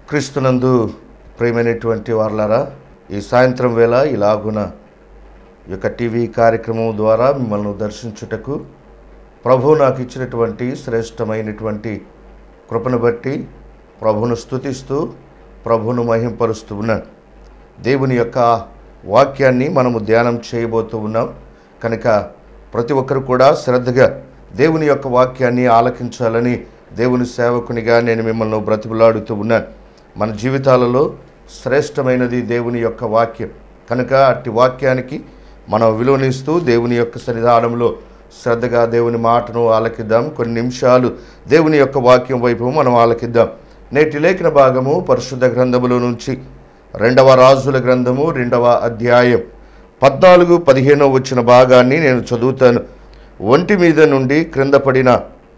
క్రీస్తునందు ప్రియమైనటువంటి వార్లారా ఈ సాయంత్రం వేళ ఇలాగున ఈ యొక్క టీవీ కార్యక్రమం ద్వారా మిమ్మల్ని దర్శించుటకు ప్రభు నాకు ఇచ్చినటువంటి శ్రేష్టమైనటువంటి కృపను బట్టి ప్రభును స్తుతిస్తూ ప్రభును మహింపరుస్తూ ఉన్నాను దేవుని యొక్క వాక్యాన్ని మనము ధ్యానం చేయబోతూ ఉన్నాం కనుక ప్రతి ఒక్కరు కూడా శ్రద్ధగా దేవుని యొక్క వాక్యాన్ని ఆలకించాలని దేవుని సేవకునిగా నేను మిమ్మల్ని బ్రతిమలాడుతూ ఉన్నాను మన జీవితాలలో శ్రేష్టమైనది దేవుని యొక్క వాక్యం కనుక అట్టి వాక్యానికి మనం విలువనిస్తూ దేవుని యొక్క సన్నిధానంలో శ్రద్ధగా దేవుని మాటను ఆలకిద్దాం కొన్ని నిమిషాలు దేవుని యొక్క వాక్యం వైపు మనం ఆలకిద్దాం నేటి లేఖన భాగము పరిశుద్ధ గ్రంథములో నుంచి రెండవ రాజుల గ్రంథము రెండవ అధ్యాయం పద్నాలుగు పదిహేను వచ్చిన భాగాన్ని నేను చదువుతాను ఒంటి మీద నుండి క్రింద పడిన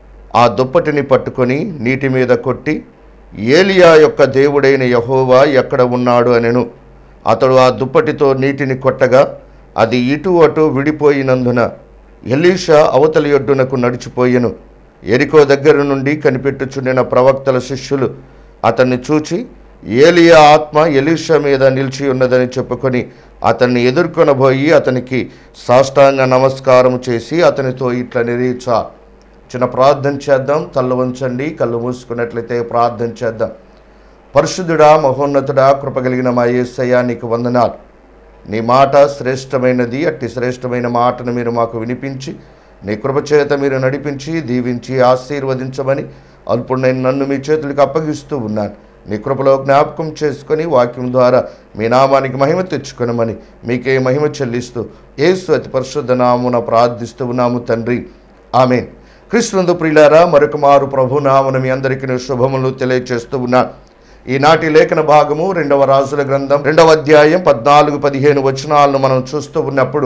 ఆ దుప్పటిని పట్టుకొని నీటి మీద కొట్టి ఏలియా యొక్క దేవుడైన యహోవా ఎక్కడ ఉన్నాడు అనెను అతడు ఆ దుప్పటితో నీటిని కొట్టగా అది ఇటు అటు విడిపోయినందున ఎలీషా అవతలి ఒడ్డునకు నడిచిపోయెను ఎరికో దగ్గర నుండి కనిపెట్టుచుండిన ప్రవక్తల శిష్యులు అతన్ని చూచి ఏలియా ఆత్మ ఎలీషా మీద నిలిచి ఉన్నదని చెప్పుకొని అతన్ని ఎదుర్కొనబోయి అతనికి సాష్టాంగ నమస్కారం చేసి అతనితో ఇట్లా నిరీచా చిన్న ప్రార్థన చేద్దాం తల్ల వంచండి కళ్ళు మూసుకున్నట్లయితే ప్రార్థన చేద్దాం పరిశుద్ధుడా మహోన్నతుడా కృపగలిగిన మా యేసయ్య నీకు వందనాలు నీ మాట శ్రేష్టమైనది అట్టి శ్రేష్టమైన మాటను మీరు మాకు వినిపించి నీ కృపచేత మీరు నడిపించి దీవించి ఆశీర్వదించమని అల్పుడైన నన్ను మీ చేతులకు అప్పగిస్తూ ఉన్నాను నీ కృపలో జ్ఞాపకం చేసుకొని వాక్యం ద్వారా మీ నామానికి మహిమ తెచ్చుకొనమని మీకే మహిమ చెల్లిస్తూ యేసు అతి పరిశుద్ధ నామున ప్రార్థిస్తూ ఉన్నాము తండ్రి ఆమెన్ క్రీస్తునందు ప్రియులారా మరొక మారు ప్రభు నామను మీ అందరికీ శుభములు తెలియచేస్తూ ఉన్నాను ఈనాటి లేఖన భాగము రెండవ రాజుల గ్రంథం రెండవ అధ్యాయం పద్నాలుగు పదిహేను వచనాలను మనం చూస్తూ ఉన్నప్పుడు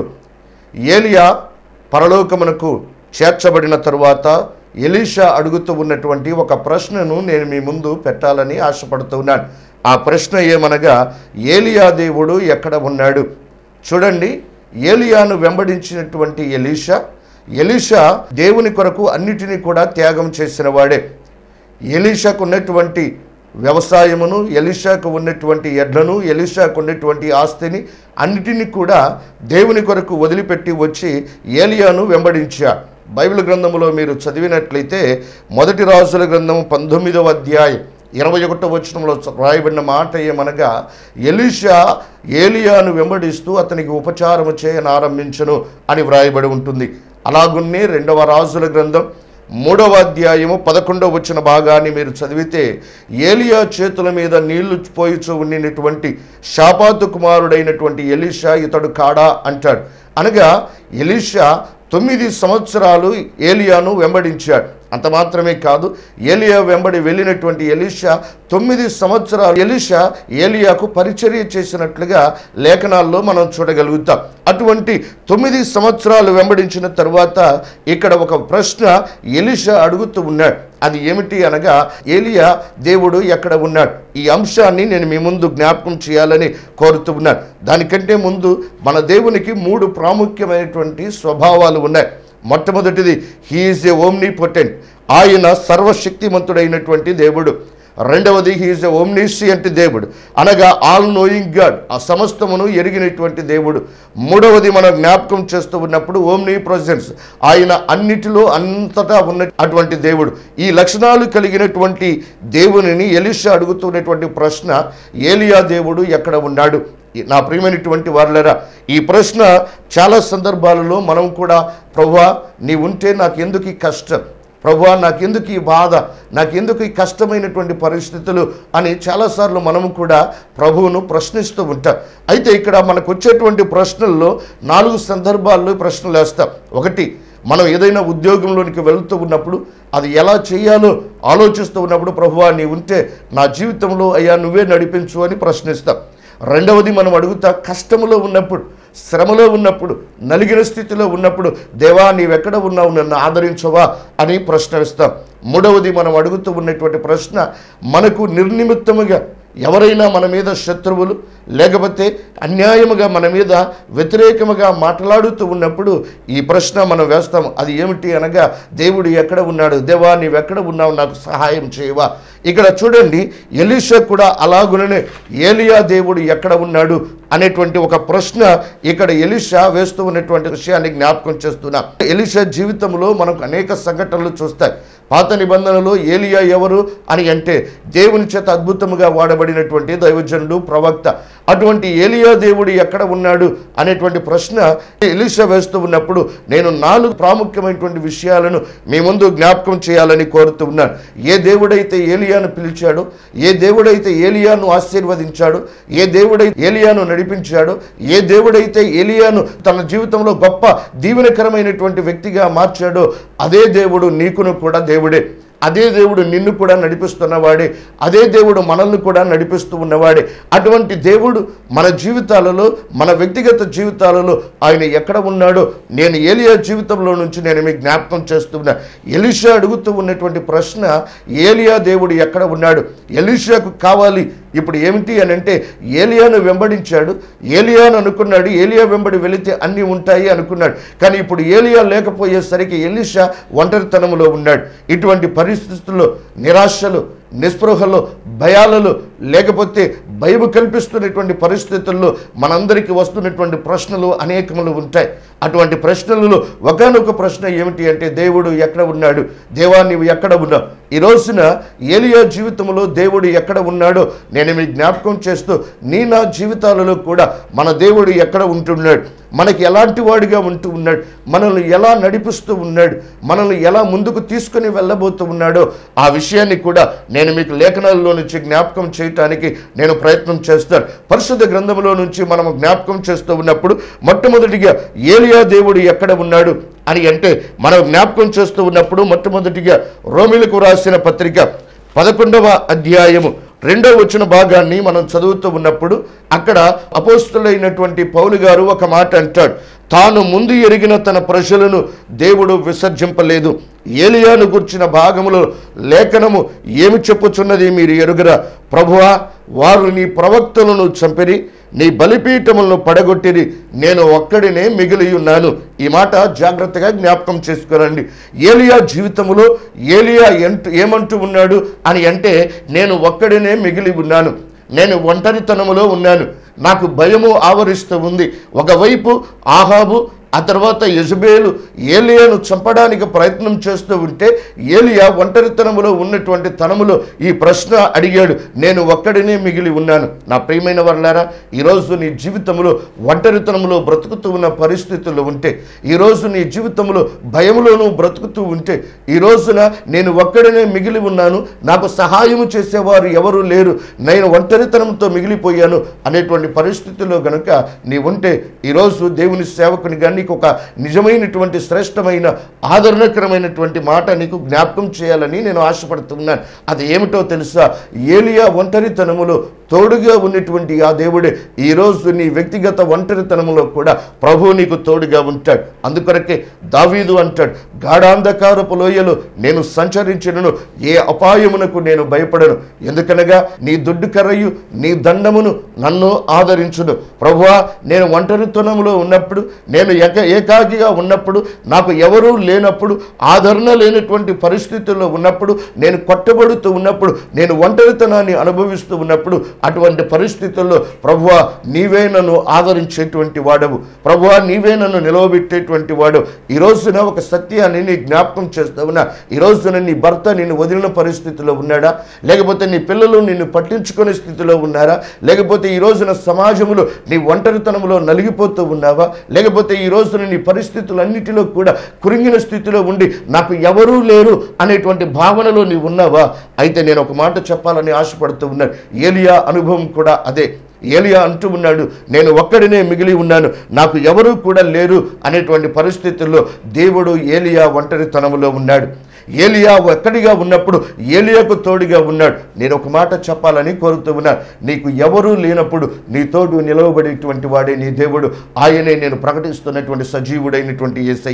ఏలియా పరలోకమునకు చేర్చబడిన తరువాత ఎలీషా అడుగుతూ ఉన్నటువంటి ఒక ప్రశ్నను నేను మీ ముందు పెట్టాలని ఆశపడుతూ ఉన్నాను ఆ ప్రశ్న ఏమనగా ఏలియా దేవుడు ఎక్కడ ఉన్నాడు చూడండి ఏలియాను వెంబడించినటువంటి ఎలీషా ఎలీషా దేవుని కొరకు అన్నిటినీ కూడా త్యాగం చేసిన వాడే ఎలీషాకు ఉన్నటువంటి వ్యవసాయమును ఎలీషాకు ఉన్నటువంటి ఎడ్లను ఎలీషాకు ఉన్నటువంటి ఆస్తిని అన్నిటినీ కూడా దేవుని కొరకు వదిలిపెట్టి వచ్చి ఏలియాను వెంబడించా బైబిల్ గ్రంథములో మీరు చదివినట్లయితే మొదటి రాజుల గ్రంథము పంతొమ్మిదవ అధ్యాయం ఇరవై ఒకటో వచనంలో రాయబడిన మాట ఏమనగా ఎలీషా ఏలియాను వెంబడిస్తూ అతనికి ఉపచారము చేయని ఆరంభించను అని వ్రాయబడి ఉంటుంది అలాగున్నే రెండవ రాజుల గ్రంథం మూడవ అధ్యాయము పదకొండవ వచ్చిన భాగాన్ని మీరు చదివితే ఏలియా చేతుల మీద నీళ్లు పోయిచు ఉండినటువంటి షాపాతు కుమారుడైనటువంటి ఎలీషా ఇతడు కాడా అంటాడు అనగా ఎలీషా తొమ్మిది సంవత్సరాలు ఏలియాను వెంబడించాడు అంత మాత్రమే కాదు ఏలియా వెంబడి వెళ్ళినటువంటి ఎలీషా తొమ్మిది సంవత్సరాలు ఎలీషా ఏలియాకు పరిచర్య చేసినట్లుగా లేఖనాల్లో మనం చూడగలుగుతాం అటువంటి తొమ్మిది సంవత్సరాలు వెంబడించిన తరువాత ఇక్కడ ఒక ప్రశ్న ఎలీషా అడుగుతూ ఉన్నాడు అది ఏమిటి అనగా ఏలియా దేవుడు ఎక్కడ ఉన్నాడు ఈ అంశాన్ని నేను మీ ముందు జ్ఞాపకం చేయాలని కోరుతూ ఉన్నాను దానికంటే ముందు మన దేవునికి మూడు ప్రాముఖ్యమైనటువంటి స్వభావాలు ఉన్నాయి మొట్టమొదటిది హీఈస్ ఏ ఓమ్నీ పొటెంట్ ఆయన సర్వశక్తిమంతుడైనటువంటి దేవుడు రెండవది హీఈస్ ఎ ఓమ్నిషియంట్ దేవుడు అనగా ఆల్ నోయింగ్ గాడ్ ఆ సమస్తమును ఎరిగినటువంటి దేవుడు మూడవది మనం జ్ఞాపకం చేస్తూ ఉన్నప్పుడు ఓమ్నీ ప్రజెన్స్ ఆయన అన్నిటిలో అంతటా ఉన్న అటువంటి దేవుడు ఈ లక్షణాలు కలిగినటువంటి దేవునిని ఎలిషా అడుగుతున్నటువంటి ప్రశ్న ఏలియా దేవుడు ఎక్కడ ఉన్నాడు నా ప్రియమైనటువంటి వారులరా ఈ ప్రశ్న చాలా సందర్భాలలో మనం కూడా ప్రభువా నీ ఉంటే నాకు ఎందుకు ఈ కష్టం ప్రభువా నాకెందుకు ఈ బాధ నాకెందుకు ఈ కష్టమైనటువంటి పరిస్థితులు అని చాలాసార్లు మనము కూడా ప్రభువును ప్రశ్నిస్తూ ఉంటాం అయితే ఇక్కడ మనకు వచ్చేటువంటి ప్రశ్నల్లో నాలుగు సందర్భాల్లో ఈ ప్రశ్నలు వేస్తాం ఒకటి మనం ఏదైనా ఉద్యోగంలోనికి వెళుతూ ఉన్నప్పుడు అది ఎలా చేయాలో ఆలోచిస్తూ ఉన్నప్పుడు ప్రభువా నీ ఉంటే నా జీవితంలో అయ్యా నువ్వే నడిపించు అని ప్రశ్నిస్తాం రెండవది మనం అడుగుతా కష్టములో ఉన్నప్పుడు శ్రమలో ఉన్నప్పుడు నలిగిన స్థితిలో ఉన్నప్పుడు దేవా నీవెక్కడ ఉన్నావు నన్ను ఆదరించవా అని ప్రశ్న వేస్తాం మూడవది మనం అడుగుతూ ఉన్నటువంటి ప్రశ్న మనకు నిర్నిమిత్తముగా ఎవరైనా మన మీద శత్రువులు లేకపోతే అన్యాయముగా మన మీద వ్యతిరేకముగా మాట్లాడుతూ ఉన్నప్పుడు ఈ ప్రశ్న మనం వేస్తాం అది ఏమిటి అనగా దేవుడు ఎక్కడ ఉన్నాడు దేవా నీవు ఎక్కడ ఉన్నావు నాకు సహాయం చేయవా ఇక్కడ చూడండి ఎలీషా కూడా అలాగుననే ఏలియా దేవుడు ఎక్కడ ఉన్నాడు అనేటువంటి ఒక ప్రశ్న ఇక్కడ ఎలీషా వేస్తూ ఉన్నటువంటి విషయాన్ని జ్ఞాపకం చేస్తున్నా ఎలీషా జీవితంలో మనకు అనేక సంఘటనలు చూస్తాయి పాత నిబంధనలో ఏలియా ఎవరు అని అంటే దేవుని చేత అద్భుతముగా వాడబడినటువంటి దైవజనుడు ప్రవక్త అటువంటి ఏలియా దేవుడు ఎక్కడ ఉన్నాడు అనేటువంటి ప్రశ్న ఎలీషా వేస్తూ ఉన్నప్పుడు నేను నాలుగు ప్రాముఖ్యమైనటువంటి విషయాలను మీ ముందు జ్ఞాపకం చేయాలని కోరుతూ ఉన్నాను ఏ దేవుడైతే ఏలియాను పిలిచాడో ఏ దేవుడైతే ఏలియాను ఆశీర్వదించాడో ఏ దేవుడైతే ఏలియాను నడిపించాడో ఏ దేవుడైతే ఏలియాను తన జీవితంలో గొప్ప దీవెనకరమైనటువంటి వ్యక్తిగా మార్చాడో అదే దేవుడు నీకును కూడా దేవుడే అదే దేవుడు నిన్ను కూడా నడిపిస్తున్నవాడే అదే దేవుడు మనల్ని కూడా నడిపిస్తూ ఉన్నవాడే అటువంటి దేవుడు మన జీవితాలలో మన వ్యక్తిగత జీవితాలలో ఆయన ఎక్కడ ఉన్నాడో నేను ఏలియా జీవితంలో నుంచి నేను మీకు జ్ఞాపకం చేస్తున్నా ఎలిషా అడుగుతూ ఉన్నటువంటి ప్రశ్న ఏలియా దేవుడు ఎక్కడ ఉన్నాడు ఎలిషాకు కావాలి ఇప్పుడు ఏమిటి అని అంటే ఏలియాను వెంబడించాడు ఏలియాను అనుకున్నాడు ఏలియా వెంబడి వెళితే అన్నీ ఉంటాయి అనుకున్నాడు కానీ ఇప్పుడు ఏలియా లేకపోయేసరికి ఎలిషా ఒంటరితనంలో ఉన్నాడు ఇటువంటి పరిస్థితుల్లో నిరాశలు నిస్పృహలో భయాలలో లేకపోతే భయం కల్పిస్తున్నటువంటి పరిస్థితుల్లో మనందరికీ వస్తున్నటువంటి ప్రశ్నలు అనేకములు ఉంటాయి అటువంటి ప్రశ్నలలో ఒకనొక ప్రశ్న ఏమిటి అంటే దేవుడు ఎక్కడ ఉన్నాడు దేవా నీవు ఎక్కడ ఉన్నావు ఈ రోజున ఏలియా జీవితంలో దేవుడు ఎక్కడ ఉన్నాడో నేను మీ జ్ఞాపకం చేస్తూ నీ నా జీవితాలలో కూడా మన దేవుడు ఎక్కడ ఉంటున్నాడు మనకి ఎలాంటి వాడిగా ఉంటూ ఉన్నాడు మనల్ని ఎలా నడిపిస్తూ ఉన్నాడు మనల్ని ఎలా ముందుకు తీసుకుని వెళ్ళబోతూ ఉన్నాడో ఆ విషయాన్ని కూడా నేను మీకు లేఖనాల్లో నుంచి జ్ఞాపకం చేయటానికి నేను ప్రయత్నం చేస్తాను పరిశుద్ధ గ్రంథంలో నుంచి మనం జ్ఞాపకం చేస్తూ ఉన్నప్పుడు మొట్టమొదటిగా ఏలియా దేవుడు ఎక్కడ ఉన్నాడు అని అంటే మనం జ్ఞాపకం చేస్తూ ఉన్నప్పుడు మొట్టమొదటిగా రోమిలకు రాసిన పత్రిక పదకొండవ అధ్యాయము రెండవ వచ్చిన భాగాన్ని మనం చదువుతూ ఉన్నప్పుడు అక్కడ అపోస్తులైనటువంటి పౌలు గారు ఒక మాట అంటాడు తాను ముందు ఎరిగిన తన ప్రజలను దేవుడు విసర్జింపలేదు ఏలియాను గుర్చిన భాగములో లేఖనము ఏమి చెప్పుచున్నది మీరు ఎరుగరా ప్రభువా వారు నీ ప్రవక్తలను చంపిరి నీ బలిపీఠములను పడగొట్టిరి నేను ఒక్కడినే మిగిలి ఉన్నాను ఈ మాట జాగ్రత్తగా జ్ఞాపకం చేసుకోరండి ఏలియా జీవితంలో ఏలియా ఎంటు ఏమంటూ ఉన్నాడు అని అంటే నేను ఒక్కడినే మిగిలి ఉన్నాను నేను ఒంటరితనములో ఉన్నాను నాకు భయము ఆవరిస్తూ ఉంది ఒకవైపు ఆహాబు ఆ తర్వాత యజబేలు ఏలియాను చంపడానికి ప్రయత్నం చేస్తూ ఉంటే ఏలియా ఒంటరితనములో ఉన్నటువంటి తనములో ఈ ప్రశ్న అడిగాడు నేను ఒక్కడినే మిగిలి ఉన్నాను నా ప్రియమైన వర్లారా ఈరోజు నీ జీవితంలో ఒంటరితనములో బ్రతుకుతూ ఉన్న పరిస్థితుల్లో ఉంటే ఈరోజు నీ జీవితంలో భయములోనూ బ్రతుకుతూ ఉంటే ఈ రోజున నేను ఒక్కడినే మిగిలి ఉన్నాను నాకు సహాయము చేసేవారు ఎవరు లేరు నేను ఒంటరితనంతో మిగిలిపోయాను అనేటువంటి పరిస్థితుల్లో గనుక నీ ఉంటే ఈరోజు దేవుని సేవకునిగా నీకు ఒక నిజమైనటువంటి శ్రేష్టమైన ఆదరణకరమైనటువంటి మాట నీకు జ్ఞాపకం చేయాలని నేను ఆశపడుతున్నాను అది ఏమిటో తెలుసా ఏలియా ఒంటరితనములో తోడుగా ఉన్నటువంటి ఆ దేవుడే ఈరోజు నీ వ్యక్తిగత ఒంటరితనములో కూడా ప్రభు నీకు తోడుగా ఉంటాడు అందుకొరకే దావీదు అంటాడు గాఢాంధకారపు లోయలో నేను సంచరించినను ఏ అపాయమునకు నేను భయపడను ఎందుకనగా నీ దుడ్డు కర్రయు నీ దండమును నన్ను ఆదరించును ప్రభువా నేను ఒంటరితనములో ఉన్నప్పుడు నేను ఏక ఏకాకిగా ఉన్నప్పుడు నాకు ఎవరూ లేనప్పుడు ఆదరణ లేనటువంటి పరిస్థితుల్లో ఉన్నప్పుడు నేను కొట్టబడుతూ ఉన్నప్పుడు నేను ఒంటరితనాన్ని అనుభవిస్తూ ఉన్నప్పుడు అటువంటి పరిస్థితుల్లో ప్రభువా నీవే నన్ను ఆదరించేటువంటి వాడవు ప్రభువా నీవే నన్ను నిలవబెట్టేటువంటి వాడు ఈ రోజున ఒక సత్యాన్ని నీ జ్ఞాపకం చేస్తావునా ఈ రోజున నీ భర్త నిన్ను వదిలిన పరిస్థితిలో ఉన్నాడా లేకపోతే నీ పిల్లలు నిన్ను పట్టించుకునే స్థితిలో ఉన్నారా లేకపోతే ఈ రోజున సమాజంలో నీ ఒంటరితనంలో నలిగిపోతూ ఉన్నావా లేకపోతే ఈ రోజున నీ పరిస్థితులన్నిటిలో కూడా కురింగిన స్థితిలో ఉండి నాకు ఎవరూ లేరు అనేటువంటి భావనలో నీవు ఉన్నావా అయితే నేను ఒక మాట చెప్పాలని ఆశపడుతూ ఉన్నాను ఏలియా అనుభవం కూడా అదే ఏలియా అంటూ ఉన్నాడు నేను ఒక్కడినే మిగిలి ఉన్నాను నాకు ఎవరూ కూడా లేరు అనేటువంటి పరిస్థితుల్లో దేవుడు ఏలియా ఒంటరితనములో ఉన్నాడు ఏలియా ఒక్కడిగా ఉన్నప్పుడు ఏలియాకు తోడుగా ఉన్నాడు నేను ఒక మాట చెప్పాలని కోరుతూ ఉన్నాను నీకు ఎవరూ లేనప్పుడు నీ తోడు నిలవబడేటువంటి వాడే నీ దేవుడు ఆయనే నేను ప్రకటిస్తున్నటువంటి సజీవుడైనటువంటి యేసయ్య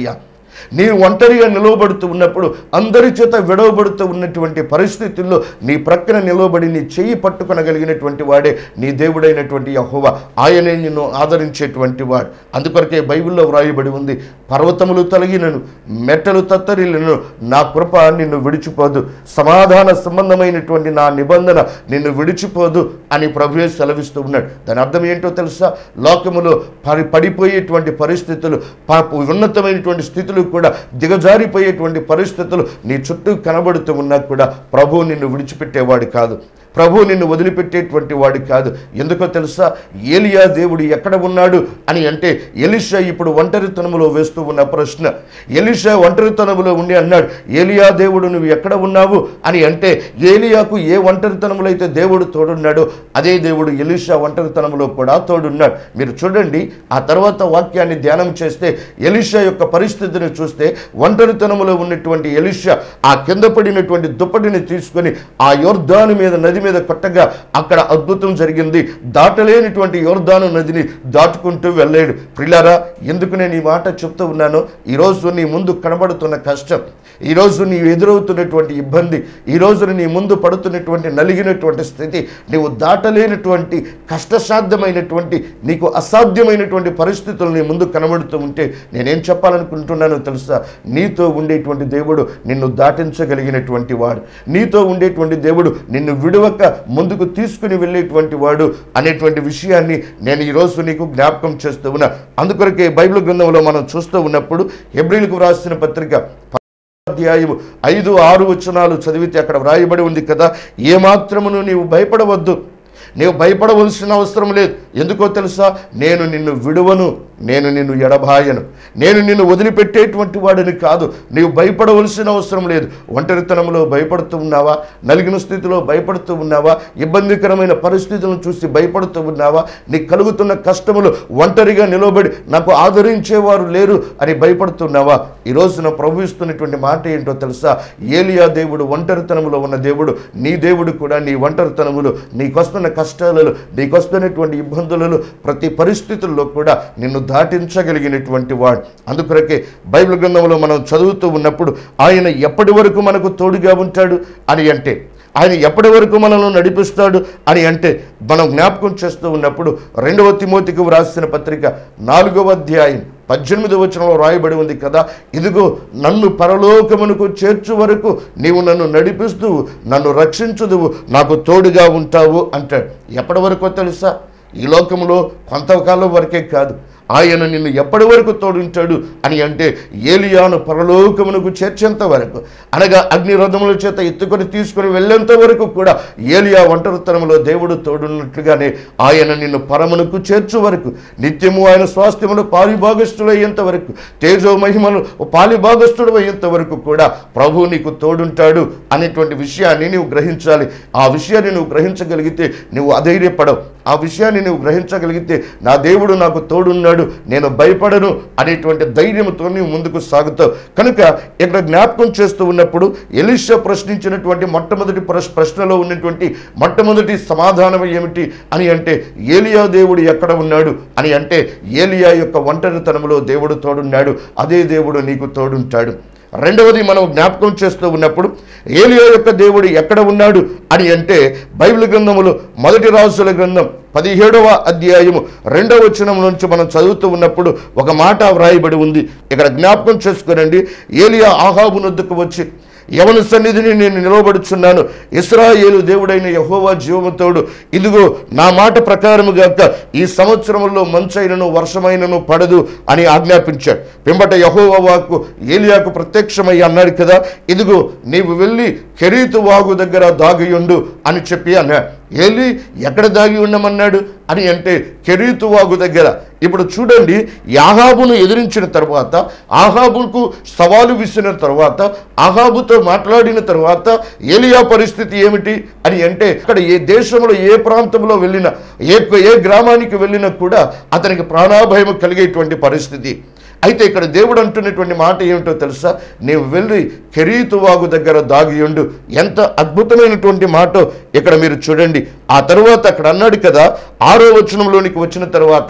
నీ ఒంటరిగా నిలవబడుతూ ఉన్నప్పుడు అందరి చేత విడవబడుతూ ఉన్నటువంటి పరిస్థితుల్లో నీ ప్రక్కన నిలవబడి నీ చెయ్యి పట్టుకొనగలిగినటువంటి వాడే నీ దేవుడైనటువంటి యహోవ ఆయనే నిన్ను ఆదరించేటువంటి వాడు అందుకొరకే బైబిల్లో వ్రాయబడి ఉంది పర్వతములు తొలగినను మెట్టలు తత్తరిల్లను నా కృప నిన్ను విడిచిపోదు సమాధాన సంబంధమైనటువంటి నా నిబంధన నిన్ను విడిచిపోదు అని ప్రభువే సెలవిస్తూ ఉన్నాడు దాని అర్థం ఏంటో తెలుసా లోకములో పడి పడిపోయేటువంటి పరిస్థితులు ప- ఉన్నతమైనటువంటి స్థితులు కూడా దిగజారిపోయేటువంటి పరిస్థితులు నీ చుట్టూ కనబడుతూ ఉన్నా కూడా ప్రభువు నిన్ను విడిచిపెట్టేవాడు కాదు ప్రభు నిన్ను వదిలిపెట్టేటువంటి వాడు కాదు ఎందుకో తెలుసా ఏలియా దేవుడు ఎక్కడ ఉన్నాడు అని అంటే ఎలిషా ఇప్పుడు ఒంటరితనములో వేస్తూ ఉన్న ప్రశ్న ఎలిషా ఒంటరితనములో ఉండి అన్నాడు ఏలియా దేవుడు నువ్వు ఎక్కడ ఉన్నావు అని అంటే ఏలియాకు ఏ ఒంటరితనములో అయితే దేవుడు తోడున్నాడో అదే దేవుడు ఎలిషా ఒంటరితనంలో కూడా తోడున్నాడు మీరు చూడండి ఆ తర్వాత వాక్యాన్ని ధ్యానం చేస్తే ఎలిషా యొక్క పరిస్థితిని చూస్తే ఒంటరితనములో ఉన్నటువంటి ఎలిషా ఆ కింద పడినటువంటి దుప్పటిని తీసుకొని ఆ యోర్ధాను మీద నది మీద కొట్టగా అక్కడ అద్భుతం జరిగింది దాటలేనిటువంటి యోర్ధాను నదిని దాటుకుంటూ వెళ్ళాడు ప్రిలారా ఎందుకు నేను ఈ మాట చెప్తూ ఉన్నాను ఈరోజు నీ ముందు కనబడుతున్న కష్టం ఈరోజు నీ ఎదురవుతున్నటువంటి ఇబ్బంది ఈ రోజున నీ ముందు పడుతున్నటువంటి నలిగినటువంటి స్థితి నీవు దాటలేనటువంటి కష్టసాధ్యమైనటువంటి నీకు అసాధ్యమైనటువంటి పరిస్థితులు నీ ముందు కనబడుతూ ఉంటే నేనేం చెప్పాలనుకుంటున్నానో తెలుసా నీతో ఉండేటువంటి దేవుడు నిన్ను దాటించగలిగినటువంటి వాడు నీతో ఉండేటువంటి దేవుడు నిన్ను విడవక ముందుకు తీసుకుని వెళ్ళేటువంటి వాడు అనేటువంటి విషయాన్ని నేను ఈరోజు నీకు జ్ఞాపకం చేస్తూ ఉన్నా అందుకొరకే బైబిల్ గ్రంథంలో మనం చూస్తూ ఉన్నప్పుడు ఎబ్రిల్కు వ్రాసిన పత్రిక అధ్యాయము ఐదు ఆరు వచనాలు చదివితే అక్కడ వ్రాయబడి ఉంది కదా ఏమాత్రమును నీవు భయపడవద్దు నీవు భయపడవలసిన అవసరం లేదు ఎందుకో తెలుసా నేను నిన్ను విడువను నేను నిన్ను ఎడబాయను నేను నిన్ను వదిలిపెట్టేటువంటి వాడిని కాదు నీవు భయపడవలసిన అవసరం లేదు ఒంటరితనంలో భయపడుతూ ఉన్నావా నలిగిన స్థితిలో భయపడుతూ ఉన్నావా ఇబ్బందికరమైన పరిస్థితులను చూసి భయపడుతూ ఉన్నావా నీకు కలుగుతున్న కష్టములు ఒంటరిగా నిలబడి నాకు ఆదరించేవారు లేరు అని భయపడుతున్నావా ఈ రోజున ప్రభు ఇస్తున్నటువంటి మాట ఏంటో తెలుసా ఏలియా దేవుడు ఒంటరితనములో ఉన్న దేవుడు నీ దేవుడు కూడా నీ ఒంటరితనములు నీకొస్తున్న కష్టాలలో నీకొస్తున్నటువంటి ఇబ్బందులలో ప్రతి పరిస్థితుల్లో కూడా నిన్ను దాటించగలిగినటువంటి వాడు అందుకొరకే బైబిల్ గ్రంథంలో మనం చదువుతూ ఉన్నప్పుడు ఆయన ఎప్పటి వరకు మనకు తోడుగా ఉంటాడు అని అంటే ఆయన ఎప్పటి వరకు మనల్ని నడిపిస్తాడు అని అంటే మనం జ్ఞాపకం చేస్తూ ఉన్నప్పుడు రెండవ తిమోతికి వ్రాసిన పత్రిక నాలుగవ అధ్యాయం పద్దెనిమిది వచనంలో రాయబడి ఉంది కదా ఇదిగో నన్ను పరలోకమునకు చేర్చు వరకు నీవు నన్ను నడిపిస్తూ నన్ను రక్షించుదువు నాకు తోడుగా ఉంటావు అంటాడు ఎప్పటి వరకో తెలుసా ఈ లోకంలో కొంతకాలం వరకే కాదు ఆయన నిన్ను ఎప్పటి వరకు తోడుంటాడు అని అంటే ఏలియాను పరలోకమునకు చేర్చేంత వరకు అనగా అగ్ని రథముల చేత ఎత్తుకొని తీసుకొని వెళ్ళేంత వరకు కూడా ఏలియా ఒంటరితనంలో దేవుడు తోడున్నట్లుగానే ఆయన నిన్ను పరమునకు చేర్చు వరకు నిత్యము ఆయన స్వాస్థ్యములు పాలిభాగస్థుడు అయ్యేంత వరకు తేజో మహిమను పాలిభాగస్థుడు అయ్యేంత వరకు కూడా ప్రభు నీకు తోడుంటాడు అనేటువంటి విషయాన్ని నీవు గ్రహించాలి ఆ విషయాన్ని నువ్వు గ్రహించగలిగితే నువ్వు అధైర్యపడవు ఆ విషయాన్ని నువ్వు గ్రహించగలిగితే నా దేవుడు నాకు తోడున్నాడు నేను భయపడను అనేటువంటి ధైర్యంతో నీవు ముందుకు సాగుతావు కనుక ఇక్కడ జ్ఞాపకం చేస్తూ ఉన్నప్పుడు ఎలిషా ప్రశ్నించినటువంటి మొట్టమొదటి ప్రశ్- ప్రశ్నలో ఉన్నటువంటి మొట్టమొదటి సమాధానం ఏమిటి అని అంటే ఏలియా దేవుడు ఎక్కడ ఉన్నాడు అని అంటే ఏలియా యొక్క ఒంటరితనంలో దేవుడు తోడున్నాడు అదే దేవుడు నీకు తోడుంటాడు రెండవది మనం జ్ఞాపకం చేస్తూ ఉన్నప్పుడు ఏలియా యొక్క దేవుడు ఎక్కడ ఉన్నాడు అని అంటే బైబిల్ గ్రంథములో మొదటి రాజుల గ్రంథం పదిహేడవ అధ్యాయము రెండవ వచనం నుంచి మనం చదువుతూ ఉన్నప్పుడు ఒక మాట వ్రాయబడి ఉంది ఇక్కడ జ్ఞాపకం చేసుకోనండి ఏలియా ఆహాబు నొద్దుకు వచ్చి యవన సన్నిధిని నేను నిలవబడుచున్నాను ఇస్రాయేలు దేవుడైన యహోవా జీవముతోడు ఇదిగో నా మాట ప్రకారముగాక ఈ సంవత్సరంలో మంచైనను వర్షమైనను పడదు అని ఆజ్ఞాపించాడు పిమ్మట యహోవా వాక్కు ఏలియాకు ప్రత్యక్షమై అన్నాడు కదా ఇదిగో నీవు వెళ్ళి కెరీతు వాగు దగ్గర దాగియుండు అని చెప్పి అన్నాడు ఏలి ఎక్కడ దాగి ఉండమన్నాడు అని అంటే కెరీతు వాగు దగ్గర ఇప్పుడు చూడండి యాహాబును ఎదిరించిన తర్వాత ఆహాబుకు సవాలు విసిరిన తర్వాత ఆహాబుతో మాట్లాడిన తర్వాత ఏలియా పరిస్థితి ఏమిటి అని అంటే అక్కడ ఏ దేశంలో ఏ ప్రాంతంలో వెళ్ళినా ఏ ఏ గ్రామానికి వెళ్ళినా కూడా అతనికి ప్రాణాభయం కలిగేటువంటి పరిస్థితి అయితే ఇక్కడ దేవుడు అంటున్నటువంటి మాట ఏమిటో తెలుసా నీవు వెళ్ళి కెరీతు వాగు దగ్గర దాగియుండు ఎంత అద్భుతమైనటువంటి మాట ఇక్కడ మీరు చూడండి ఆ తరువాత అక్కడ అన్నాడు కదా ఆరో వచనంలోనికి వచ్చిన తర్వాత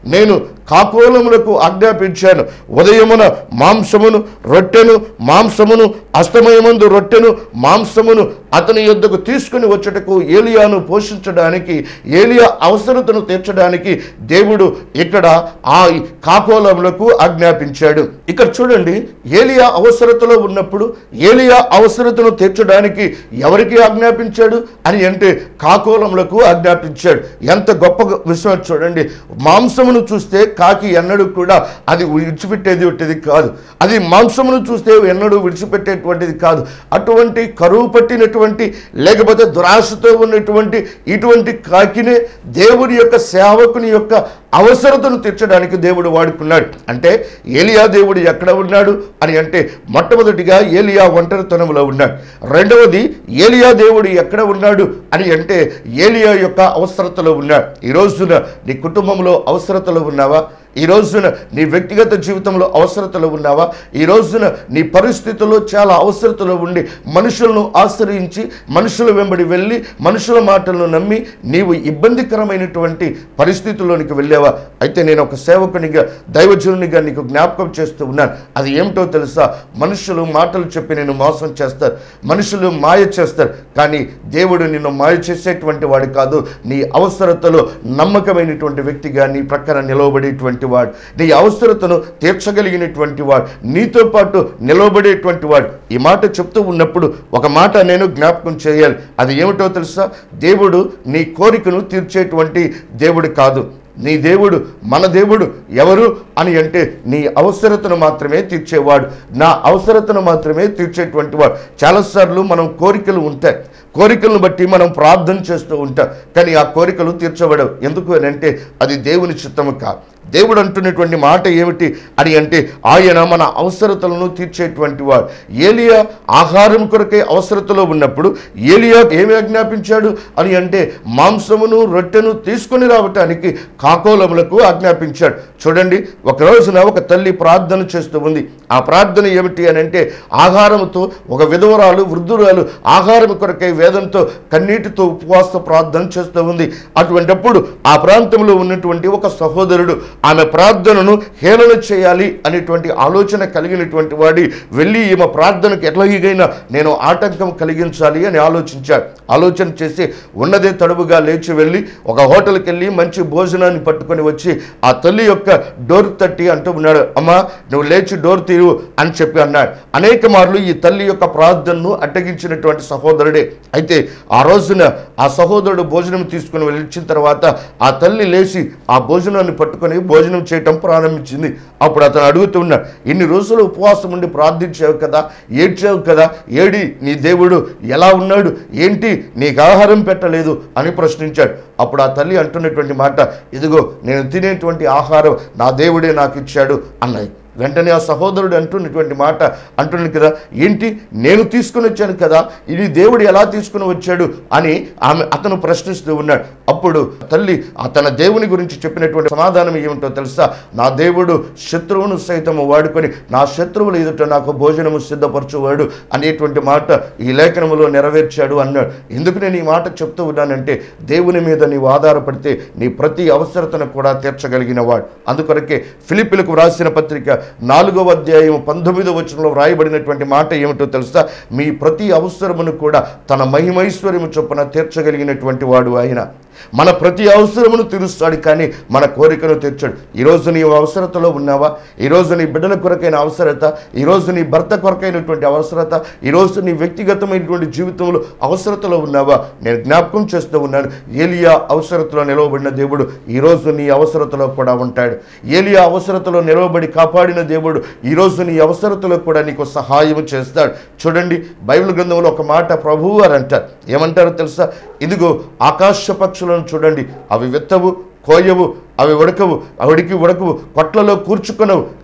నేను కాకోలములకు ఆజ్ఞాపించాను ఉదయమున మాంసమును రొట్టెను మాంసమును అస్తమయమందు రొట్టెను మాంసమును అతని యొద్దకు తీసుకుని వచ్చుటకు ఏలియాను పోషించడానికి ఏలియా అవసరతను తీర్చడానికి దేవుడు ఇక్కడ ఆ కాకోలములకు ఆజ్ఞాపించాడు ఇక్కడ చూడండి ఏలియా అవసరతలో ఉన్నప్పుడు ఏలియా అవసరతను తీర్చడానికి ఎవరికి ఆజ్ఞాపించాడు అని అంటే కాకోలములకు ఆజ్ఞాపించాడు ఎంత గొప్ప విషయం చూడండి మాంసమును చూస్తే కాకి ఎన్నడూ కూడా అది విడిచిపెట్టేది పెట్టేది కాదు అది మాంసమును చూస్తే ఎన్నడూ విడిచిపెట్టేటువంటిది కాదు అటువంటి కరువు పట్టినటువంటి లేకపోతే దురాశతో ఉన్నటువంటి ఇటువంటి కాకినే దేవుని యొక్క సేవకుని యొక్క అవసరతను తీర్చడానికి దేవుడు వాడుకున్నాడు అంటే ఏలియా దేవుడు ఎక్కడ ఉన్నాడు అని అంటే మొట్టమొదటిగా ఏలియా ఒంటరితనంలో ఉన్నాడు రెండవది ఏలియా దేవుడు ఎక్కడ ఉన్నాడు అని అంటే ఏలియా యొక్క అవసరతలో ఉన్నాడు ఈ రోజున నీ కుటుంబంలో అవసరతలో ఉన్నావా ఈ రోజున నీ వ్యక్తిగత జీవితంలో అవసరతలో ఉన్నావా ఈ రోజున నీ పరిస్థితుల్లో చాలా అవసరతలో ఉండి మనుషులను ఆశ్రయించి మనుషుల వెంబడి వెళ్ళి మనుషుల మాటలను నమ్మి నీవు ఇబ్బందికరమైనటువంటి పరిస్థితుల్లోనికి వెళ్ళావా అయితే నేను ఒక సేవకునిగా దైవజనునిగా నీకు జ్ఞాపకం చేస్తూ ఉన్నాను అది ఏమిటో తెలుసా మనుషులు మాటలు చెప్పి నేను మోసం చేస్తారు మనుషులు మాయ చేస్తారు కానీ దేవుడు నిన్ను మాయ చేసేటువంటి వాడు కాదు నీ అవసరతలో నమ్మకమైనటువంటి వ్యక్తిగా నీ ప్రక్కన నిలవబడేటువంటి వాడు నీ అవసరతను తీర్చగలిగినటువంటి వాడు నీతో పాటు నిలవబడేటువంటి వాడు ఈ మాట చెప్తూ ఉన్నప్పుడు ఒక మాట నేను జ్ఞాపకం చేయాలి అది ఏమిటో తెలుసా దేవుడు నీ కోరికను తీర్చేటువంటి దేవుడు కాదు నీ దేవుడు మన దేవుడు ఎవరు అని అంటే నీ అవసరతను మాత్రమే తీర్చేవాడు నా అవసరతను మాత్రమే తీర్చేటువంటి వాడు చాలాసార్లు మనం కోరికలు ఉంటాయి కోరికలను బట్టి మనం ప్రార్థన చేస్తూ ఉంటాం కానీ ఆ కోరికలు తీర్చబడవు ఎందుకు అని అంటే అది దేవుని చిత్తము కాదు దేవుడు అంటున్నటువంటి మాట ఏమిటి అని అంటే ఆయన మన అవసరతలను తీర్చేటువంటి వాడు ఏలియా ఆహారం కొరకే అవసరతలో ఉన్నప్పుడు ఏలియా ఏమి ఆజ్ఞాపించాడు అని అంటే మాంసమును రొట్టెను తీసుకొని రావటానికి కాకోలములకు ఆజ్ఞాపించాడు చూడండి ఒక రోజున ఒక తల్లి ప్రార్థన చేస్తూ ఉంది ఆ ప్రార్థన ఏమిటి అని అంటే ఆహారముతో ఒక విధవరాలు వృద్ధురాలు ఆహారం కొరకై వేదంతో కన్నీటితో ఉపవాస ప్రార్థన చేస్తూ ఉంది అటువంటప్పుడు ఆ ప్రాంతంలో ఉన్నటువంటి ఒక సహోదరుడు ఆమె ప్రార్థనను హేళన చేయాలి అనేటువంటి ఆలోచన కలిగినటువంటి వాడి వెళ్ళి ఈమె ప్రార్థనకు ఎట్లాగైనా నేను ఆటంకం కలిగించాలి అని ఆలోచించాడు ఆలోచన చేసి ఉన్నదే తడువుగా లేచి వెళ్ళి ఒక హోటల్కి వెళ్ళి మంచి భోజనాన్ని పట్టుకొని వచ్చి ఆ తల్లి యొక్క డోర్ తట్టి అంటూ ఉన్నాడు అమ్మా నువ్వు లేచి డోర్ తీరు అని చెప్పి అన్నాడు అనేక మార్లు ఈ తల్లి యొక్క ప్రార్థనను అడ్డగించినటువంటి సహోదరుడే అయితే ఆ రోజున ఆ సహోదరుడు భోజనం తీసుకుని వెళ్ళిన తర్వాత ఆ తల్లి లేచి ఆ భోజనాన్ని పట్టుకొని భోజనం చేయటం ప్రారంభించింది అప్పుడు అతను అడుగుతున్నాడు ఇన్ని రోజులు ఉపవాసం ఉండి ప్రార్థించావు కదా ఏడ్చావు కదా ఏడి నీ దేవుడు ఎలా ఉన్నాడు ఏంటి నీకు ఆహారం పెట్టలేదు అని ప్రశ్నించాడు అప్పుడు ఆ తల్లి అంటున్నటువంటి మాట ఇదిగో నేను తినేటువంటి ఆహారం నా దేవుడే నాకు ఇచ్చాడు అన్నది వెంటనే ఆ సహోదరుడు అంటున్నటువంటి మాట అంటున్నాడు కదా ఏంటి నేను తీసుకుని వచ్చాను కదా ఇది దేవుడు ఎలా తీసుకుని వచ్చాడు అని ఆమె అతను ప్రశ్నిస్తూ ఉన్నాడు అప్పుడు తల్లి ఆ తన దేవుని గురించి చెప్పినటువంటి సమాధానం ఏమిటో తెలుసా నా దేవుడు శత్రువును సైతము వాడుకొని నా శత్రువులు ఎదుట నాకు భోజనము సిద్ధపరచువాడు అనేటువంటి మాట ఈ లేఖనములో నెరవేర్చాడు అన్నాడు ఎందుకు నేను ఈ మాట చెప్తూ ఉన్నానంటే దేవుని మీద నీవు ఆధారపడితే నీ ప్రతి అవసరతను కూడా తీర్చగలిగిన వాడు అందుకొరకే ఫిలిపిలకు వ్రాసిన పత్రిక నాలుగవ అధ్యాయం పంతొమ్మిదవ వచనంలో వ్రాయబడినటువంటి మాట ఏమిటో తెలుసా మీ ప్రతి అవసరమును కూడా తన మహిమైశ్వర్యము చొప్పున తీర్చగలిగినటువంటి వాడు ఆయన మన ప్రతి అవసరమును తీరుస్తాడు కానీ మన కోరికను తీర్చాడు ఈరోజు నీ అవసరతలో ఉన్నావా ఈరోజు నీ బిడ్డల కొరకైన అవసరత ఈరోజు నీ భర్త కొరకైనటువంటి అవసరత ఈరోజు నీ వ్యక్తిగతమైనటువంటి జీవితంలో అవసరతలో ఉన్నావా నేను జ్ఞాపకం చేస్తూ ఉన్నాను ఏలియా అవసరతలో నిలవబడిన దేవుడు ఈరోజు నీ అవసరతలో కూడా ఉంటాడు ఏలియా అవసరతలో నిలవబడి కాపాడిన దేవుడు ఈరోజు నీ అవసరతలో కూడా నీకు సహాయం చేస్తాడు చూడండి బైబిల్ గ్రంథంలో ఒక మాట ప్రభువు అని అంటారు ఏమంటారో తెలుసా ఇదిగో ఆకాశ పక్షులను చూడండి అవి విత్తవు కోయవు అవి ఉడకవు అవిడికి ఉడకవు కొట్లలో కూర్చుకొనవు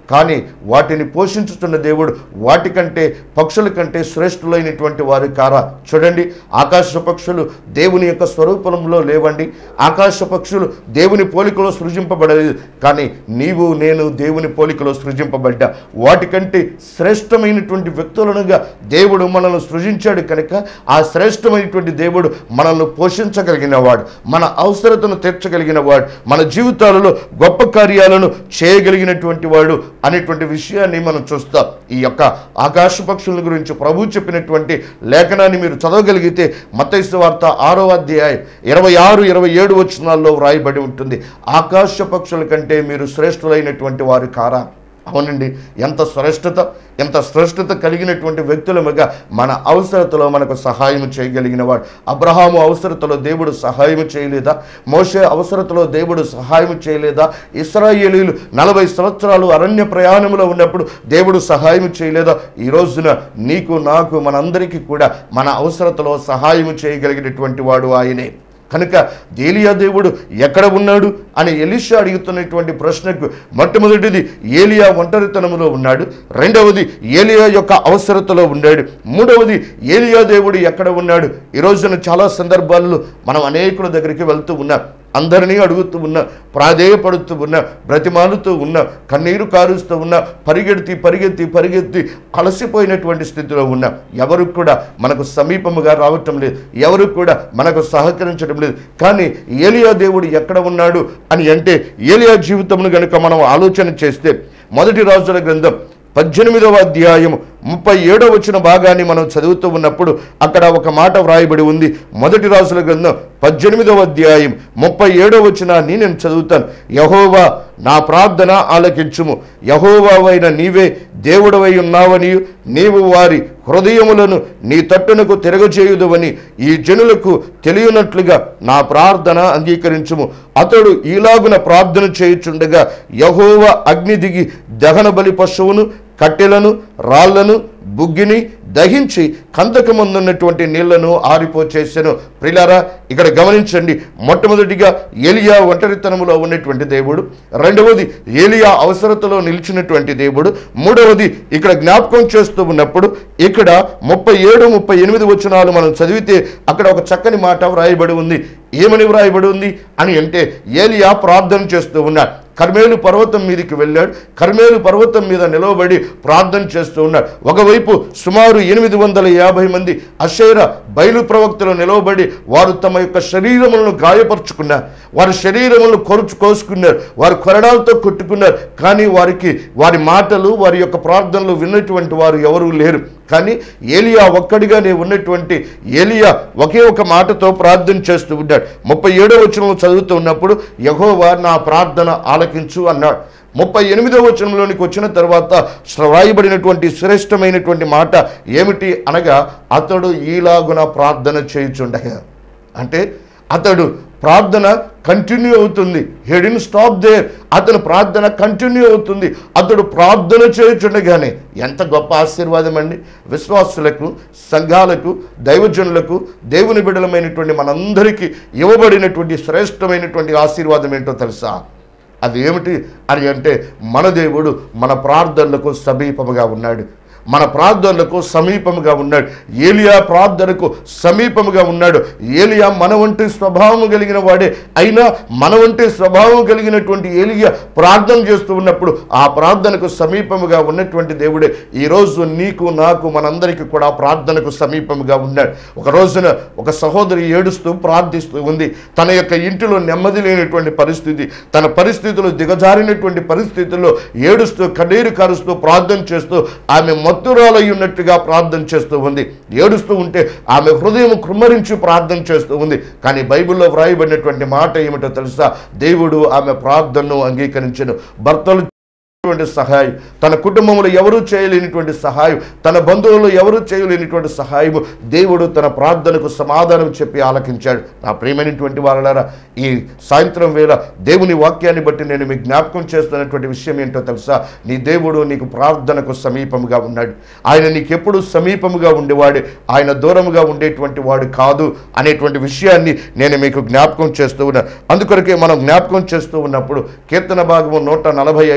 కానీ వాటిని పోషించుతున్న దేవుడు వాటికంటే పక్షుల కంటే శ్రేష్ఠులైనటువంటి వారు కారా చూడండి ఆకాశ పక్షులు దేవుని యొక్క స్వరూపంలో లేవండి ఆకాశ పక్షులు దేవుని పోలికలో సృజింపబడలేదు కానీ నీవు నేను దేవుని పోలికలో సృజింపబడ్డా వాటికంటే శ్రేష్టమైనటువంటి వ్యక్తులనుగా దేవుడు మనల్ని సృజించాడు కనుక ఆ శ్రేష్టమైనటువంటి దేవుడు మనల్ని పోషించగలిగిన వాడు మన అవసరతను తీర్చగలిగిన వాడు మన జీవితాలలో గొప్ప కార్యాలను చేయగలిగినటువంటి వాడు అనేటువంటి విషయాన్ని మనం చూస్తాం ఈ యొక్క ఆకాశ పక్షుల గురించి ప్రభు చెప్పినటువంటి లేఖనాన్ని మీరు చదవగలిగితే మతైసు వార్త ఆరో అధ్యాయం ఇరవై ఆరు ఇరవై ఏడు వచనాల్లో వ్రాయబడి ఉంటుంది ఆకాశ పక్షుల కంటే మీరు శ్రేష్ఠులైనటువంటి వారు కారా అవునండి ఎంత శ్రేష్టత ఎంత శ్రేష్టత కలిగినటువంటి వ్యక్తులముగా మన అవసరతలో మనకు సహాయం చేయగలిగిన వాడు అబ్రహాము అవసరతలో దేవుడు సహాయం చేయలేదా మోషే అవసరతలో దేవుడు సహాయం చేయలేదా ఇస్రాయేలీలు నలభై సంవత్సరాలు అరణ్య ప్రయాణంలో ఉన్నప్పుడు దేవుడు సహాయం చేయలేదా ఈ రోజున నీకు నాకు మనందరికీ కూడా మన అవసరతలో సహాయం చేయగలిగినటువంటి వాడు ఆయనే కనుక ఏలియా దేవుడు ఎక్కడ ఉన్నాడు అని ఎలిషా అడుగుతున్నటువంటి ప్రశ్నకు మొట్టమొదటిది ఏలియా ఒంటరితనములో ఉన్నాడు రెండవది ఏలియా యొక్క అవసరతలో ఉన్నాడు మూడవది ఏలియా దేవుడు ఎక్కడ ఉన్నాడు ఈ రోజున చాలా సందర్భాల్లో మనం అనేకుల దగ్గరికి వెళ్తూ ఉన్నాం అందరినీ అడుగుతూ ఉన్నా ప్రాధేయపడుతూ ఉన్నా బ్రతిమాలుతూ ఉన్నా కన్నీరు కారుస్తూ ఉన్నా పరిగెత్తి పరిగెత్తి పరిగెత్తి అలసిపోయినటువంటి స్థితిలో ఉన్నా ఎవరు కూడా మనకు సమీపముగా రావటం లేదు ఎవరు కూడా మనకు సహకరించడం లేదు కానీ ఏలియా దేవుడు ఎక్కడ ఉన్నాడు అని అంటే ఏలియా జీవితమును కనుక మనం ఆలోచన చేస్తే మొదటి రాజుల గ్రంథం పద్దెనిమిదవ అధ్యాయం ముప్పై ఏడవ వచ్చిన భాగాన్ని మనం చదువుతూ ఉన్నప్పుడు అక్కడ ఒక మాట వ్రాయబడి ఉంది మొదటి రాసుల గ్రంథం పద్దెనిమిదవ అధ్యాయం ముప్పై ఏడవ వచ్చినాన్ని నేను చదువుతాను యహోవా నా ప్రార్థన ఆలకించుము యహోవావైన నీవే దేవుడవై ఉన్నావని నీవు వారి హృదయములను నీ తట్టునకు తిరగచేయుదువని ఈ జనులకు తెలియనట్లుగా నా ప్రార్థన అంగీకరించుము అతడు ఈలాగున ప్రార్థన చేయుచుండగా యహోవ అగ్ని దిగి దహన బలి పశువును కట్టెలను రాళ్లను బుగ్గిని దహించి కందకమందున్నటువంటి నీళ్లను ఆరిపోచేసాను ప్రిలారా ఇక్కడ గమనించండి మొట్టమొదటిగా ఏలియా ఒంటరితనములో ఉన్నటువంటి దేవుడు రెండవది ఏలియా అవసరతలో నిలిచినటువంటి దేవుడు మూడవది ఇక్కడ జ్ఞాపకం చేస్తూ ఉన్నప్పుడు ఇక్కడ ముప్పై ఏడు ముప్పై ఎనిమిది వచనాలు మనం చదివితే అక్కడ ఒక చక్కని మాట వ్రాయబడి ఉంది ఏమని వ్రాయబడి ఉంది అని అంటే ఏలియా ప్రార్థన చేస్తూ ఉన్నాడు కర్మేలు పర్వతం మీదకి వెళ్ళాడు కర్మేలు పర్వతం మీద నిలవబడి ప్రార్థన చేస్తూ ఉన్నాడు ఒకవైపు సుమారు ఎనిమిది వందల యాభై మంది అషేర బయలు ప్రవక్తలు నిలవబడి వారు తమ యొక్క శరీరములను గాయపరుచుకున్నారు వారి శరీరములను కొరుచు కోసుకున్నారు వారు కొరడాలతో కొట్టుకున్నారు కానీ వారికి వారి మాటలు వారి యొక్క ప్రార్థనలు విన్నటువంటి వారు ఎవరూ లేరు కానీ ఏలియా ఒక్కడిగానే ఉన్నటువంటి ఏలియా ఒకే ఒక మాటతో ప్రార్థన చేస్తూ ఉన్నాడు ముప్పై ఏడో వచనంలో చదువుతూ ఉన్నప్పుడు యహోవా నా ప్రార్థన ఆలకించు అన్నాడు ముప్పై ఎనిమిదో వచనంలోనికి వచ్చిన తర్వాత వ్రాయబడినటువంటి శ్రేష్టమైనటువంటి మాట ఏమిటి అనగా అతడు ఈలాగున ప్రార్థన చేయుచుండగా అంటే అతడు ప్రార్థన కంటిన్యూ అవుతుంది హెడిన్ స్టాప్ దేర్ అతని ప్రార్థన కంటిన్యూ అవుతుంది అతడు ప్రార్థన చేయుచుండగానే ఎంత గొప్ప ఆశీర్వాదం అండి విశ్వాసులకు సంఘాలకు దైవజనులకు దేవుని బిడలమైనటువంటి మనందరికీ ఇవ్వబడినటువంటి శ్రేష్టమైనటువంటి ఆశీర్వాదం ఏంటో తెలుసా అది ఏమిటి అని అంటే మన దేవుడు మన ప్రార్థనలకు సమీపముగా ఉన్నాడు మన ప్రార్థనలకు సమీపముగా ఉన్నాడు ఏలియా ప్రార్థనకు సమీపముగా ఉన్నాడు ఏలియా మన వంటి స్వభావం కలిగిన వాడే అయినా మన వంటి స్వభావం కలిగినటువంటి ఏలియా ప్రార్థన చేస్తూ ఉన్నప్పుడు ఆ ప్రార్థనకు సమీపముగా ఉన్నటువంటి దేవుడే ఈరోజు నీకు నాకు మనందరికీ కూడా ప్రార్థనకు సమీపముగా ఉన్నాడు ఒక రోజున ఒక సహోదరి ఏడుస్తూ ప్రార్థిస్తూ ఉంది తన యొక్క ఇంటిలో నెమ్మది లేనటువంటి పరిస్థితి తన పరిస్థితులు దిగజారినటువంటి పరిస్థితుల్లో ఏడుస్తూ కన్నీరు కారుస్తూ ప్రార్థన చేస్తూ ఆమె మత్తురాలై ఉన్నట్టుగా ప్రార్థన చేస్తూ ఉంది ఏడుస్తూ ఉంటే ఆమె హృదయం కృమ్మరించి ప్రార్థన చేస్తూ ఉంది కానీ బైబిల్లో వ్రాయబడినటువంటి మాట ఏమిటో తెలుసా దేవుడు ఆమె ప్రార్థనను అంగీకరించను భర్తలు చేయలేనటువంటి సహాయం తన కుటుంబంలో ఎవరూ చేయలేనిటువంటి సహాయం తన బంధువులు ఎవరూ చేయలేనిటువంటి సహాయం దేవుడు తన ప్రార్థనకు సమాధానం చెప్పి ఆలకించాడు నా ప్రియమైనటువంటి వాళ్ళారా ఈ సాయంత్రం వేళ దేవుని వాక్యాన్ని బట్టి నేను మీకు జ్ఞాపకం చేస్తున్నటువంటి విషయం ఏంటో తెలుసా నీ దేవుడు నీకు ప్రార్థనకు సమీపముగా ఉన్నాడు ఆయన నీకెప్పుడు సమీపముగా ఉండేవాడే ఆయన దూరముగా ఉండేటువంటి వాడు కాదు అనేటువంటి విషయాన్ని నేను మీకు జ్ఞాపకం చేస్తూ ఉన్నాను అందుకొరకే మనం జ్ఞాపకం చేస్తూ ఉన్నప్పుడు కీర్తన భాగము నూట నలభై ఐదో కీర్తన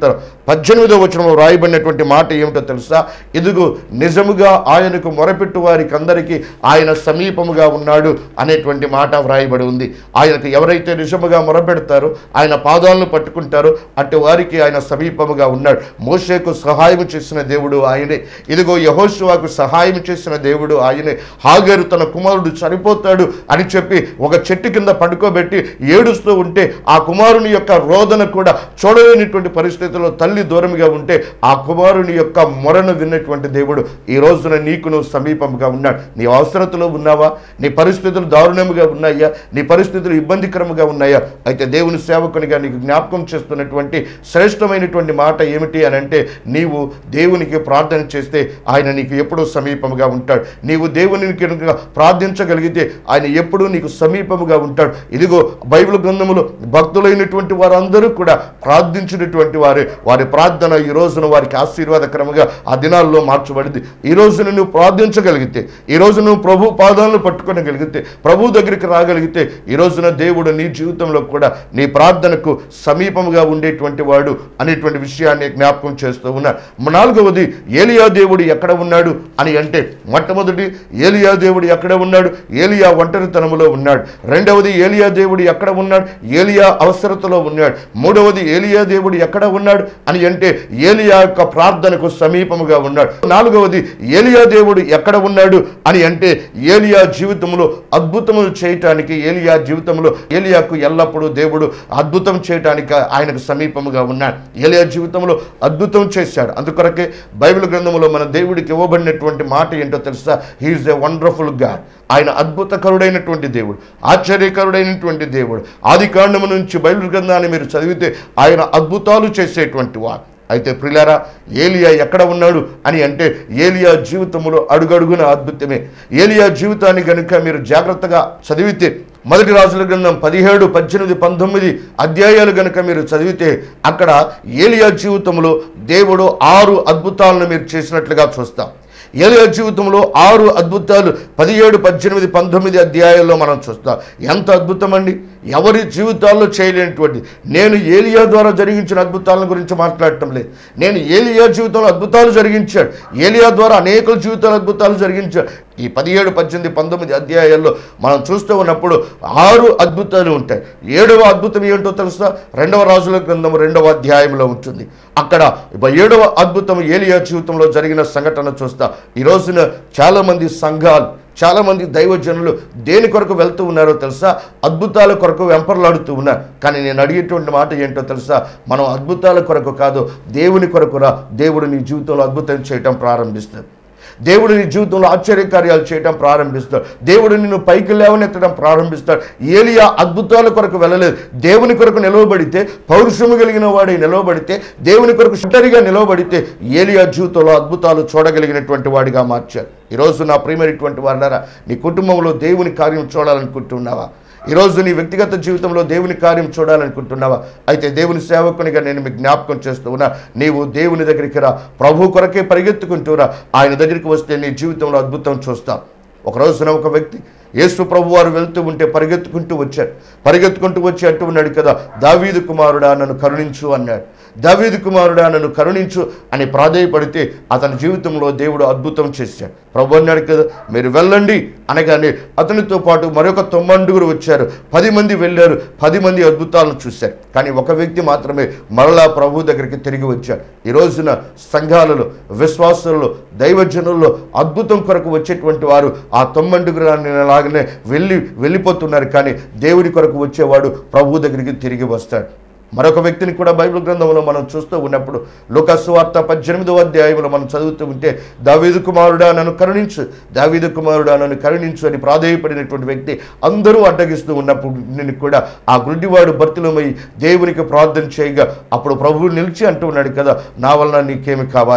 కీర్తన పద్దెనిమిదో వచనంలో రాయబడినటువంటి మాట ఏమిటో తెలుసా ఇదిగో నిజముగా ఆయనకు మొరపెట్టు వారికి అందరికీ ఆయన సమీపముగా ఉన్నాడు అనేటువంటి మాట వ్రాయబడి ఉంది ఆయనకు ఎవరైతే నిజముగా మొరపెడతారో ఆయన పాదాలను పట్టుకుంటారో అటు వారికి ఆయన సమీపముగా ఉన్నాడు మోషేకు సహాయం చేసిన దేవుడు ఆయనే ఇదిగో యహోశివాకు సహాయం చేసిన దేవుడు ఆయనే హాగరు తన కుమారుడు చనిపోతాడు అని చెప్పి ఒక చెట్టు కింద పడుకోబెట్టి ఏడుస్తూ ఉంటే ఆ కుమారుని యొక్క రోదన కూడా చూడలేనిటువంటి పరిస్థితుల్లో తల్లి దూరంగా ఉంటే ఆ కుమారుని యొక్క మొరను విన్నటువంటి దేవుడు ఈ రోజున నీకు నువ్వు సమీపంగా ఉన్నాడు నీ అవసరతలో ఉన్నావా నీ పరిస్థితులు దారుణముగా ఉన్నాయా నీ పరిస్థితులు ఇబ్బందికరముగా ఉన్నాయా అయితే దేవుని సేవకునిగా నీకు జ్ఞాపకం చేస్తున్నటువంటి శ్రేష్టమైనటువంటి మాట ఏమిటి అని అంటే నీవు దేవునికి ప్రార్థన చేస్తే ఆయన నీకు ఎప్పుడూ సమీపముగా ఉంటాడు నీవు దేవునికి కనుక ప్రార్థించగలిగితే ఆయన ఎప్పుడూ నీకు సమీపముగా ఉంటాడు ఇదిగో బైబిల్ గ్రంథములో భక్తులైనటువంటి వారందరూ కూడా ప్రార్థించినటువంటి వారే వారి ప్రార్థన ఈ రోజున వారికి ఆశీర్వాదకరముగా ఆ దినాల్లో మార్చబడింది ఈ రోజున నువ్వు ప్రార్థించగలిగితే ఈ రోజు నువ్వు ప్రభు పాదాలను పట్టుకోగలిగితే ప్రభు దగ్గరికి రాగలిగితే ఈ రోజున దేవుడు నీ జీవితంలో కూడా నీ ప్రార్థనకు సమీపంగా ఉండేటువంటి వాడు అనేటువంటి విషయాన్ని జ్ఞాపకం చేస్తూ ఉన్నాడు నాలుగవది ఏలియా దేవుడు ఎక్కడ ఉన్నాడు అని అంటే మొట్టమొదటి ఏలియా దేవుడు ఎక్కడ ఉన్నాడు ఏలియా ఒంటరితనములో ఉన్నాడు రెండవది ఏలియా దేవుడు ఎక్కడ ఉన్నాడు ఏలియా అవసరతలో ఉన్నాడు మూడవది ఏలియా దేవుడు ఎక్కడ ఉన్నాడు అని అంటే ఏలియా యొక్క ప్రార్థనకు సమీపముగా ఉన్నాడు నాలుగవది ఏలియా దేవుడు ఎక్కడ ఉన్నాడు అని అంటే ఏలియా జీవితంలో అద్భుతములు చేయటానికి ఏలియా జీవితంలో ఏలియాకు ఎల్లప్పుడూ దేవుడు అద్భుతం చేయటానికి ఆయనకు సమీపముగా ఉన్నాడు ఏలియా జీవితంలో అద్భుతం చేశాడు అందుకొరకే బైబిల్ గ్రంథంలో మన దేవుడికి ఇవ్వబడినటువంటి మాట ఏంటో తెలుసా హీఈస్ ఎ వండర్ఫుల్ గాడ్ ఆయన అద్భుతకరుడైనటువంటి దేవుడు ఆశ్చర్యకరుడైనటువంటి దేవుడు ఆది కాండము నుంచి బైబిల్ గ్రంథాన్ని మీరు చదివితే ఆయన అద్భుతాలు చేసేటువంటి వాడు అయితే ప్రిలారా ఏలియా ఎక్కడ ఉన్నాడు అని అంటే ఏలియా జీవితంలో అడుగడుగున అద్భుతమే ఏలియా జీవితాన్ని కనుక మీరు జాగ్రత్తగా చదివితే మొదటి రాజుల గ్రంథం పదిహేడు పద్దెనిమిది పంతొమ్మిది అధ్యాయాలు గనుక మీరు చదివితే అక్కడ ఏలియా జీవితంలో దేవుడు ఆరు అద్భుతాలను మీరు చేసినట్లుగా చూస్తాం ఏలియా జీవితంలో ఆరు అద్భుతాలు పదిహేడు పద్దెనిమిది పంతొమ్మిది అధ్యాయాల్లో మనం చూస్తాం ఎంత అద్భుతం అండి ఎవరి జీవితాల్లో చేయలేనటువంటి నేను ఏలియా ద్వారా జరిగించిన అద్భుతాల గురించి మాట్లాడటం లేదు నేను ఏలియా జీవితంలో అద్భుతాలు జరిగించాడు ఏలియా ద్వారా అనేక జీవితాల అద్భుతాలు జరిగించాడు ఈ పదిహేడు పద్దెనిమిది పంతొమ్మిది అధ్యాయాల్లో మనం చూస్తూ ఉన్నప్పుడు ఆరు అద్భుతాలు ఉంటాయి ఏడవ అద్భుతం ఏంటో తెలుసా రెండవ రాజుల గ్రంథం రెండవ అధ్యాయంలో ఉంటుంది అక్కడ ఇప్ప ఏడవ అద్భుతం ఏలియా జీవితంలో జరిగిన సంఘటన చూస్తా ఈ రోజున చాలామంది సంఘాలు చాలామంది దైవజనులు దేని కొరకు వెళ్తూ ఉన్నారో తెలుసా అద్భుతాల కొరకు వెంపర్లాడుతూ ఉన్నారు కానీ నేను అడిగేటువంటి మాట ఏంటో తెలుసా మనం అద్భుతాల కొరకు కాదు దేవుని కొరకు రా దేవుడు నీ జీవితంలో అద్భుతం చేయటం ప్రారంభిస్తాడు దేవుడు నీ జీవితంలో ఆశ్చర్యకార్యాలు చేయటం ప్రారంభిస్తాడు దేవుడు నిన్ను పైకి లేవనెత్తడం ప్రారంభిస్తాడు ఏలియా అద్భుతాల కొరకు వెళ్ళలేదు దేవుని కొరకు నిలవబడితే పౌరుషము కలిగిన వాడి నిలవబడితే దేవుని కొరకు శుద్ధరిగా నిలవబడితే ఏలియా జీవితంలో అద్భుతాలు చూడగలిగినటువంటి వాడిగా మార్చారు ఈరోజు నా ప్రియమైనటువంటి వాడారా నీ కుటుంబంలో దేవుని కార్యం చూడాలనుకుంటున్నావా ఈరోజు నీ వ్యక్తిగత జీవితంలో దేవుని కార్యం చూడాలనుకుంటున్నావా అయితే దేవుని సేవకునిగా నేను మీకు జ్ఞాపకం చేస్తూ ఉన్నా నీవు దేవుని దగ్గరికి రా ప్రభు కొరకే పరిగెత్తుకుంటూరా ఆయన దగ్గరికి వస్తే నీ జీవితంలో అద్భుతం చూస్తావు ఒక రోజున ఒక వ్యక్తి యేసు ప్రభు వారు వెళ్తూ ఉంటే పరిగెత్తుకుంటూ వచ్చాడు పరిగెత్తుకుంటూ వచ్చి అంటూ ఉన్నాడు కదా దావీదు కుమారుడా నన్ను కరుణించు అన్నాడు దావీదు కుమారుడా నన్ను కరుణించు అని ప్రాధేయపడితే అతని జీవితంలో దేవుడు అద్భుతం చేశాడు ప్రభు అన్నాడు కదా మీరు వెళ్ళండి అనగానే అతనితో పాటు మరొక తొమ్మండుగురు వచ్చారు పది మంది వెళ్ళారు పది మంది అద్భుతాలను చూశారు కానీ ఒక వ్యక్తి మాత్రమే మరలా ప్రభు దగ్గరికి తిరిగి వచ్చాడు ఈ రోజున సంఘాలలో విశ్వాసులలో దైవజనుల్లో అద్భుతం కొరకు వచ్చేటువంటి వారు ఆ తొమ్మండుగురాన్ని లాగానే వెళ్ళి వెళ్ళిపోతున్నారు కానీ దేవుడి కొరకు వచ్చేవాడు ప్రభు దగ్గరికి తిరిగి వస్తాడు మరొక వ్యక్తిని కూడా బైబిల్ గ్రంథంలో మనం చూస్తూ ఉన్నప్పుడు లోకసు వార్త పద్దెనిమిదో అధ్యాయంలో మనం చదువుతూ ఉంటే దావీదు కుమారుడా నన్ను కరుణించు దావీదు కుమారుడా నన్ను కరుణించు అని ప్రాధేయపడినటువంటి వ్యక్తి అందరూ అడ్డగిస్తూ ఉన్నప్పుడు నేను కూడా ఆ గుడ్డివాడు భర్తలమై దేవునికి ప్రార్థన చేయగా అప్పుడు ప్రభువు నిలిచి అంటూ ఉన్నాడు కదా నా వలన నీకేమి కావాలి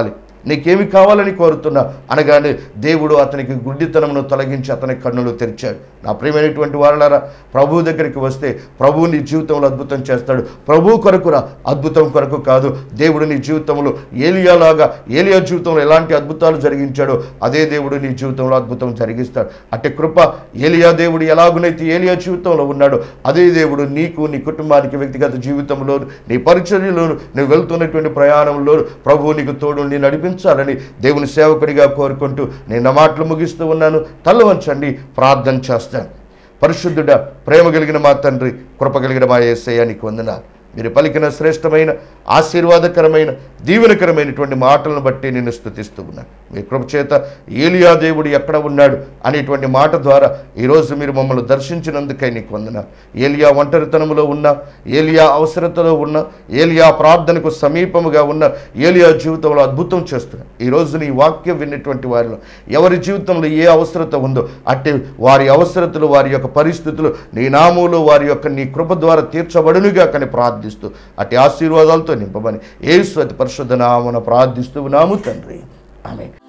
నీకేమి కావాలని కోరుతున్నా అనగానే దేవుడు అతనికి గుడ్డితనమును తొలగించి అతని కన్నులు తెరిచాడు నా ప్రియమైనటువంటి వారలారా ప్రభు దగ్గరికి వస్తే ప్రభు నీ జీవితంలో అద్భుతం చేస్తాడు ప్రభు కొరకురా అద్భుతం కొరకు కాదు దేవుడు నీ జీవితంలో ఏలియాలాగా ఏలియా జీవితంలో ఎలాంటి అద్భుతాలు జరిగించాడో అదే దేవుడు నీ జీవితంలో అద్భుతం జరిగిస్తాడు అట్టి కృప ఏలియా దేవుడు ఎలాగునైతే ఏలియా జీవితంలో ఉన్నాడో అదే దేవుడు నీకు నీ కుటుంబానికి వ్యక్తిగత జీవితంలో నీ పరిచర్యలోను నువ్వు వెళ్తున్నటువంటి ప్రయాణంలో ప్రభు నీకు తోడు నీ నడిపించాలని దేవుని సేవకుడిగా కోరుకుంటూ నేను నా మాటలు ముగిస్తూ ఉన్నాను తల్ల వంచండి ప్రార్థన చేస్తాను పరిశుద్ధుడ ప్రేమ కలిగిన మా తండ్రి కృప కలిగిన మా ఏసయ్య నీకు వందనాలు మీరు పలికిన శ్రేష్టమైన ఆశీర్వాదకరమైన దీవెనకరమైనటువంటి మాటలను బట్టి నేను స్థుతిస్తూ ఉన్నాను మీ కృప చేత ఏలియా దేవుడు ఎక్కడ ఉన్నాడు అనేటువంటి మాట ద్వారా ఈరోజు మీరు మమ్మల్ని దర్శించినందుకై నీకు వందనాలు ఏలియా ఒంటరితనంలో ఉన్న ఏలియా అవసరతలో ఉన్న ఏలియా ప్రార్థనకు సమీపముగా ఉన్న ఏలియా జీవితంలో అద్భుతం చేస్తున్నాడు ఈరోజు నీ వాక్యం విన్నటువంటి వారిలో ఎవరి జీవితంలో ఏ అవసరత ఉందో అట్టి వారి అవసరతలు వారి యొక్క పరిస్థితులు నీ నామములో వారి యొక్క నీ కృప ద్వారా తీర్చబడునుగా కానీ ప్రార్థిస్తూ అట్టి ఆశీర్వాదాలతో నింపమని ఏసు అతి పరిశుద్ధ నామన ప్రార్థిస్తూ నాము తండ్రి ఆమె